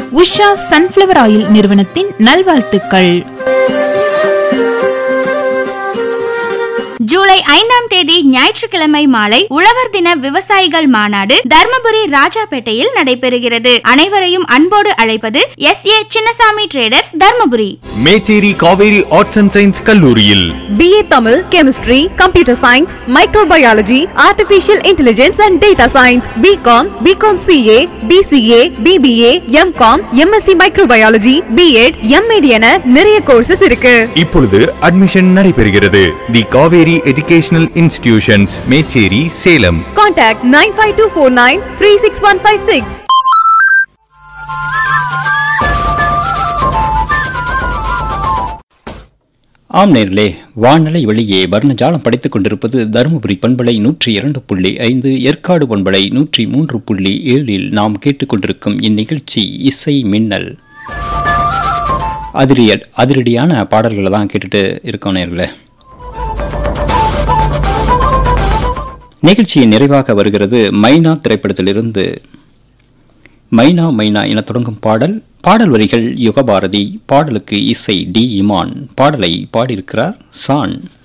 Usha sunflower oil நிறுவனத்தின் நல்வாழ்த்துக்கள் ஜூலை ஐந்தாம் தேதி ஞாயிற்றுக்கிழமை மாலை உழவர் தின விவசாயிகள் மாநாடு தர்மபுரி ராஜாபேட்டையில் நடைபெறுகிறது அனைவரையும் அன்போடு அழைப்பது S A Chinnasamy traders Dharmapuri Mecheri Kaveri arts and science கல்லூரியில் BA Tamil, Chemistry, Computer Science, Microbiology, Artificial Intelligence and Data Science, BCom, BCom CA, BCA, BBA, MCom, MSc Microbiology, B.Ed, M.Ed என நிறைய கோர்சஸ் இருக்கு இப்பொழுது அட்மிஷன் நடைபெறுகிறது the Kaveri educational institutions Mecheri Salem contact nine five two four nine three six one five six ஆம் நேர்களே வானலை வெளியே வர்ணஜாலம் படித்துக் கொண்டிருப்பது தருமபுரி பண்பலை நூற்றி இரண்டு புள்ளி ஐந்து ஏற்காடு பண்பலை நூற்றி மூன்று புள்ளி ஏழில் நாம் கேட்டுக்கொண்டிருக்கும் இந்நிகழ்ச்சி இசை மின்னல் அதிரிய அதிரடியான பாடல்களை தான் கேட்டுட்டு இருக்கோம் நேர்களே நிகழ்ச்சியின் நிறைவாக வருகிறது மைனா திரைப்படத்திலிருந்து மைனா மைனா என தொடங்கும் பாடல் பாடல் வரிகள் யுகபாரதி பாடலுக்கு இசை டி இமான் பாடலை பாடியிருக்கிறார் சான்